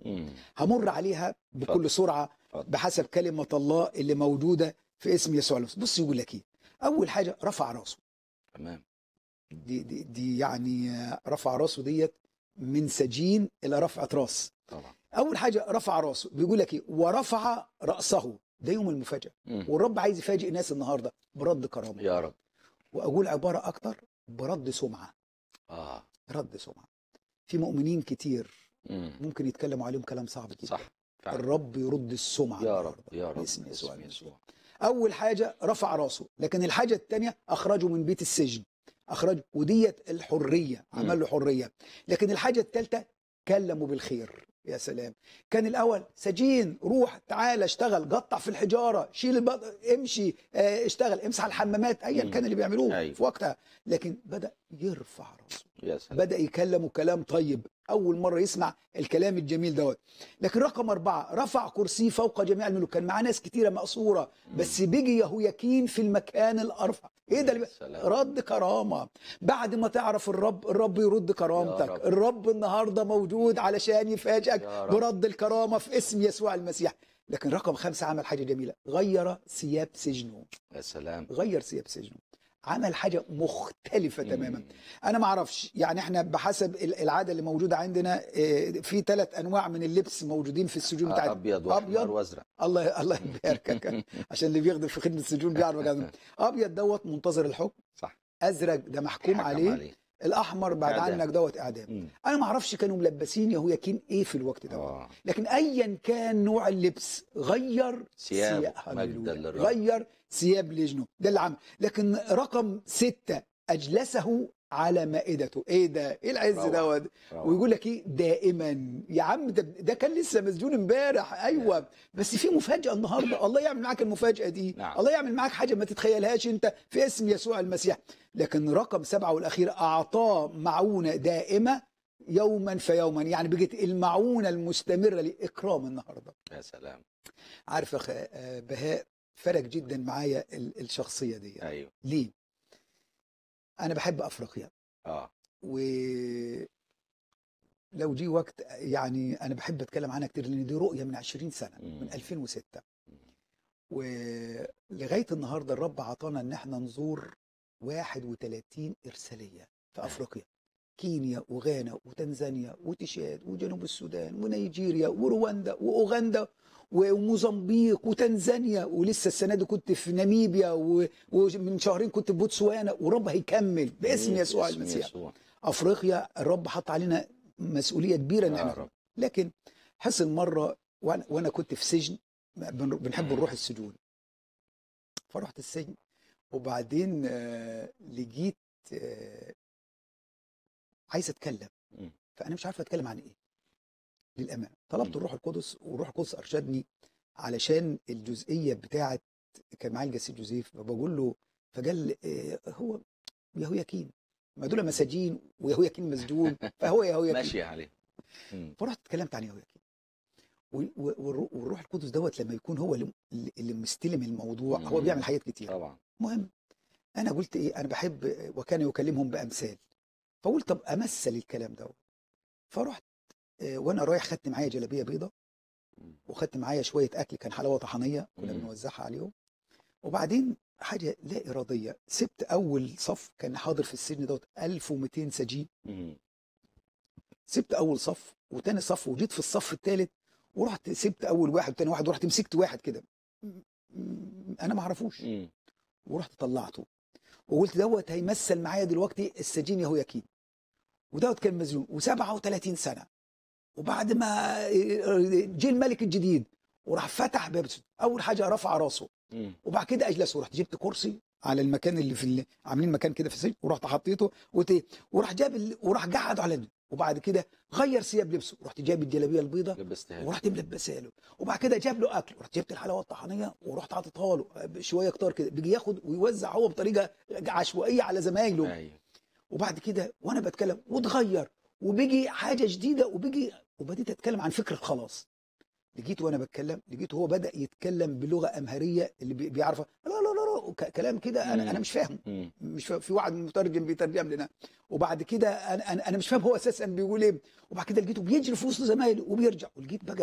مم. همر عليها بكل اتفضل. سرعه اتفضل. بحسب كلمه الله اللي موجوده في اسم يسوع المسيح بص يقول لك ايه اول حاجه رفع راسه تمام دي دي, دي يعني آه، رفع راسه ديت من سجين الى رفعه راس طبعا اول حاجه رفع راسه بيقول لك ايه ورفع راسه ده يوم المفاجاه مم. والرب عايز يفاجئ الناس النهارده برد كرامه يا رب واقول عباره اكتر برد سمعه اه رد سمعه في مؤمنين كتير مم. ممكن يتكلموا عليهم كلام صعب جدا صح فعلا. الرب يرد السمعه يا النهاردة رب يا رب باسم يسوع باسم المسيح. يسوع اول حاجه رفع راسه لكن الحاجه الثانيه اخرجه من بيت السجن اخرجه وديت الحريه مم. عمل له حريه لكن الحاجه الثالثه كلموا بالخير يا سلام كان الاول سجين روح تعالى اشتغل قطع في الحجاره شيل البط... امشي اه، اشتغل امسح الحمامات ايا مم. كان اللي بيعملوه أيوة. في وقتها لكن بدا يرفع راسه يا سلام بدا يكلمه كلام طيب اول مره يسمع الكلام الجميل دوت لكن رقم أربعة رفع كرسيه فوق جميع الملوك كان معاه ناس كتيره مقصوره بس بيجي يهوياكين في المكان الارفع ايه ده اللي سلام. رد كرامه بعد ما تعرف الرب الرب يرد كرامتك رب. الرب النهارده موجود علشان يفاجئك يا رب. برد الكرامه في اسم يسوع المسيح لكن رقم خمسة عمل حاجه جميله غير ثياب سجنه يا سلام غير ثياب سجنه عمل حاجه مختلفه تماما مم. انا ما اعرفش يعني احنا بحسب ال- العاده اللي موجوده عندنا آه، في ثلاث انواع من اللبس موجودين في السجون آه، بتاعتنا ابيض واحمر أبيض. وازرق الله الله يباركك عشان اللي بيخدم في خدمه السجون بيعرف كده ابيض دوت منتظر الحكم صح ازرق ده محكوم حكم عليه الاحمر بعد إعدام. عنك دوت اعدام مم. انا ما اعرفش كانوا ملبسين يهوياكين ايه في الوقت دوت اه لكن ايا كان نوع اللبس غير ثياب ثياب- مجدا هللويا. للرب. غير ثياب لجنه ده اللي عمل لكن رقم ستة اجلسه على مائدته ايه ده ايه العز روعة. دوت روعة. ويقول لك ايه دائما يا عم ده, ده كان لسه مسجون امبارح ايوه بس في مفاجاه النهارده الله يعمل معاك المفاجاه دي نعم. الله يعمل معاك حاجه ما تتخيلهاش انت في اسم يسوع المسيح لكن رقم سبعة والاخير اعطاه معونه دائمه يوما فيوما يعني بقت المعونه المستمره لاكرام النهارده يا سلام عارف يا اخ آه، بهاء فرق جدا معايا ال- الشخصيه دي ايوه ليه انا بحب افريقيا اه و لو جه وقت يعني انا بحب اتكلم عنها كتير لان دي رؤيه من 20 سنه مم. من 2006 ولغايه النهارده الرب عطانا ان احنا نزور 31 ارساليه في افريقيا كينيا وغانا وتنزانيا وتشاد وجنوب السودان ونيجيريا ورواندا واوغندا وموزمبيق وتنزانيا ولسه السنه دي كنت في ناميبيا و- ومن شهرين كنت في بوتسوانا ورب هيكمل باسم جميل. يسوع باسم المسيح يسوع. افريقيا الرب حط علينا مسؤوليه كبيره ان يا احنا رب. لكن حصل مره وانا وانا كنت في سجن بن- بنحب نروح السجون فرحت السجن وبعدين آه، لقيت آه، عايز اتكلم مم. فانا مش عارف اتكلم عن ايه للامانه طلبت مم. الروح القدس والروح القدس ارشدني علشان الجزئيه بتاعه كان معايا الجسيد جوزيف بقول له فقال آه، هو يهوياكين ما دول مساجين ويهوياكين مسجون فهو يهوياكين ماشي عليه مم. فرحت اتكلمت عن يهوياكين و- و- والرو- والروح القدس دوت لما يكون هو اللي اللي مستلم الموضوع هو مم. بيعمل حاجات كتير طبعا المهم انا قلت ايه انا بحب وكان يكلمهم بامثال فقلت طب امثل الكلام ده فرحت آه، وانا رايح خدت معايا جلابيه بيضه مم. وخدت معايا شويه اكل كان حلاوه طحنيه كنا مم. بنوزعها عليهم وبعدين حاجه لا اراديه سبت اول صف كان حاضر في السجن دوت 1200 سجين مم. سبت اول صف وتاني صف وجيت في الصف الثالث ورحت سبت اول واحد وتاني واحد ورحت مسكت واحد كده م- م- انا ما اعرفوش مم. ورحت طلعته وقلت دوت هيمثل معايا دلوقتي السجين يهوياكين ودوت كان مسجون و37 سنه وبعد ما جه الملك الجديد وراح فتح باب السجن. اول حاجه رفع راسه مم. وبعد كده اجلسه ورحت جبت كرسي على المكان اللي في اللي عاملين مكان كده في السجن ورحت حطيته وقلت ايه وراح جاب ال... وراح قعد على ال- وبعد كده غير ثياب لبسه ورحت جايب الجلابيه البيضاء لبستها ورحت ملبسها له وبعد كده جاب له اكل ورحت جبت الحلاوه الطحينيه ورحت حاططها له شويه كتار كده بيجي ياخد ويوزع هو بطريقه عشوائيه على زمايله ايوه وبعد كده وانا بتكلم واتغير وبيجي حاجه جديده وبيجي وبديت اتكلم عن فكره خلاص لقيت وانا بتكلم لقيت هو بدا يتكلم بلغه امهريه اللي بي- بيعرفها لا لا لا لا ك- ك- كلام كده انا مم. انا مش فاهم مم. مش فاهم في واحد مترجم بيترجم لنا وبعد كده انا انا انا مش فاهم هو اساسا بيقول ايه وبعد كده لقيته بيجري في وسط زمايله وبيرجع ولقيت بقى